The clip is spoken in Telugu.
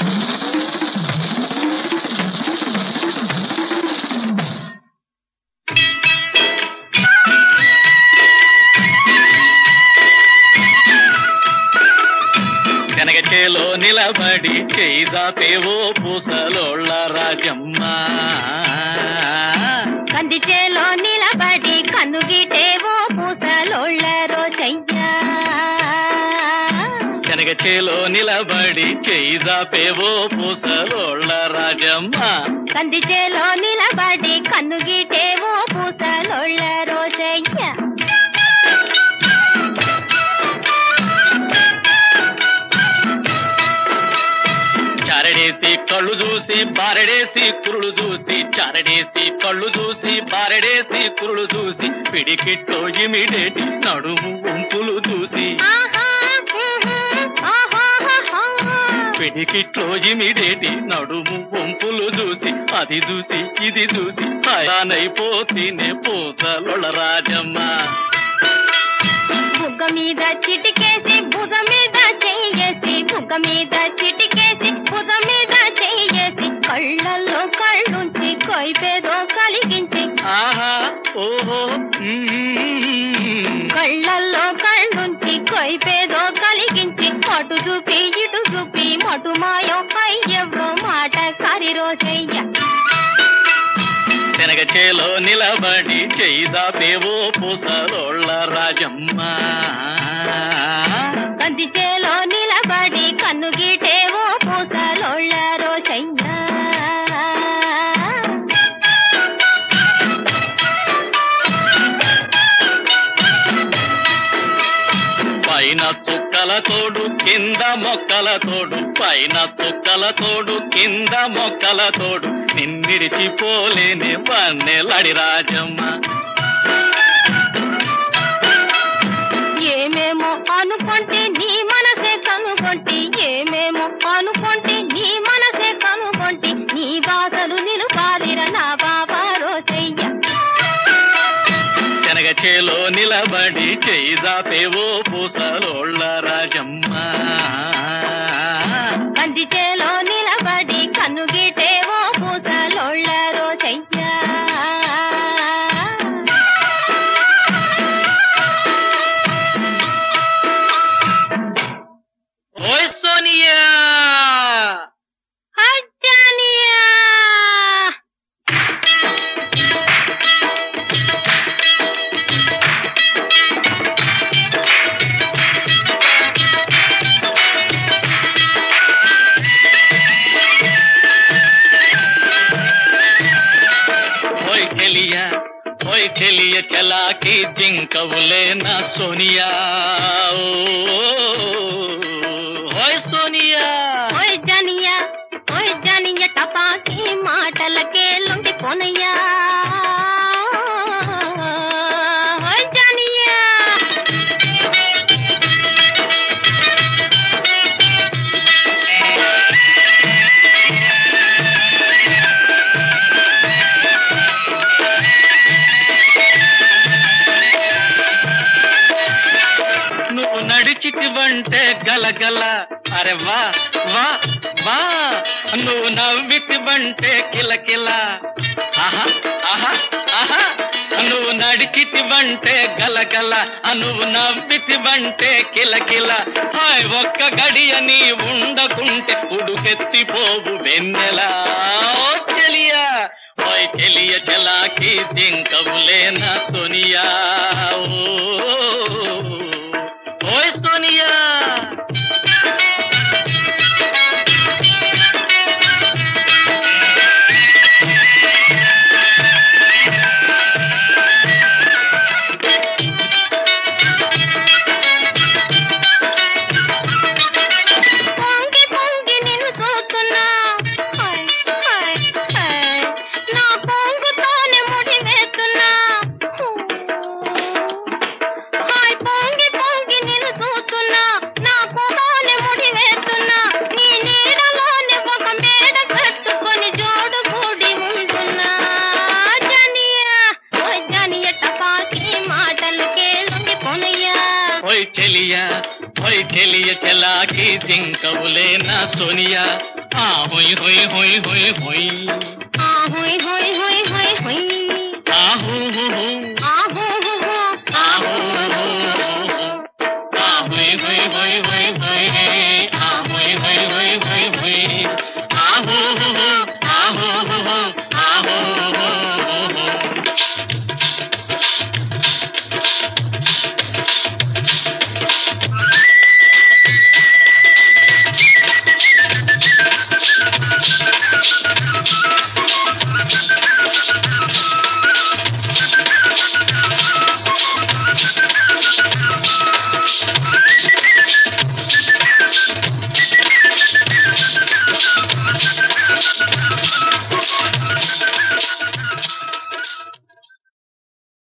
శనగ చేలో నిలబడి చేయి జాపేవో పూసలోళ్ళ రాజమ్మ కందిచేలో నిలబడి కన్నుగీటేవో పూసలోళ్ళ రోజయ్యా శనగ చేలో నిలబడి చేయి జాపేవో పూసలోళ్ళ రాజమ్మ కందిచేలో నిలబడి కన్నుగీటేవో పూసలోళ్ళ రోజయ్యా చారడేసి కళ్ళు చూసి బారడేసి కురులు చూసి చారడేసి కళ్ళు చూసి బారడేసి కురులు చూసి పిడికిట్లో ఇమిడేటి నడుము వంపులు చూసి ఆహా, ఉహు, ఆహాహాహా. పిడికిట్లో ఇమిడేటి నడుము వంపులు చూసి అది చూసి ఇది చూసి హయానైపోతేనే పూసలొళ్ళ రాజమ్మ బుగ్గ మీద చిటికేసి భుజ మీద చెయ్యేసి బుగ్గ మీద చిటికేసి భుజ మీద చెయ్యేసి కళ్ళల్లో కళ్ళుంచి కొయ్పేదో కలిగించి ఆహా ఓహో మ్మ్. కళ్ళల్లో కళ్ళుంచి కొయ్పేదో కలిగించి అటు చూపి ఇటు చూపి మటు మాయం అయ్యవ్రో మాట కరి రోజయ్య శనగ చేలో నిలబడి చేయి దాపేవో పూసలోళ్ళ రాజమ్మ కందిచేలో నిలబడి కన్ను గీటేవో పూసలోళ్ళ రోజయ్య పైన తుక్కల తోడు కింద మొక్కల తోడు పైన తుక్కల తోడు కింద మొక్కల తోడు నిన్నిడిచిపోలేని పన్నెలడి రాజమ్మ ఏమేమో అనుకుంటే నీ మనసే కనుగొంటి ఏమేమో అనుకుంటే నీ మనసే కనుగొంటి నీ బాధలు నిలుపాదిర నా బాబా రోసయ్య శనగ చేలో నిలబడి చేయి దాపేవో పూసలోళ్ళ రాజమ్మ కందిచేలో నిలబడి కన్ను గీటేవో పూసలోళ్ళ రోసయ్య ఓయ్ సోనియా అజ్జానియా ఓయ్ చెలియ ఓయ్ చెలియ చలాకి జింకవులే నా సోనియా ఓ, ఓయ్ సోనియా ఓయ్ జానియా ఓయ్ జానియా టపాకి మాటలకే లొంగిపోనయ్యా ఓయ్ జానియా నువ్వు నడిచితివంటే గలగల అరే వా వా వా నువ్వు నవ్వితివంటే కిలకిల ఆహా ఆహా ఆహా నువ్వు నడిచితివంటే గలగల నువ్వు నవ్వితివంటే కిలకిల హాయ్ ఒక్క గడియ నీ ఉండకుంటే ఉడుకెత్తిపోవు వెన్నెలా ఓ చెలియా ఓయ్ చెలియ చలాకి దింకవులేనా సోనియా ఓ ఓయ్ సోనియా పొంగి పొంగి నిన్ను చూస్తున్నా హాయ్, హాయ్, హాయ్. నా పొంగుతోనే ముడి వేస్తున్నా హాయ్ పొంగి పొంగి నిన్ను చూస్తున్నా నా చిక్కవులే నా సోనియా ఆ హొయ్ హొయ్ హొయ్ హొయ్ హొయ్ ఆ హోయ్ హోయ్ హోయ్ హోయ్ హోయ్ ఆ హూ హూ హూ ఆ హో హో హో ఆ హూ హూ హూ ఆ హొయ్ హొయ్ హొయ్ హొయ్ హొయ్ ఆ హొయ్ హొయ్ హొయ్ హొయ్ హొయ్ ఆ హూ హూ హూ ఆ హూ హూ హూ ఆ హూ హూ హూ హూ ఆ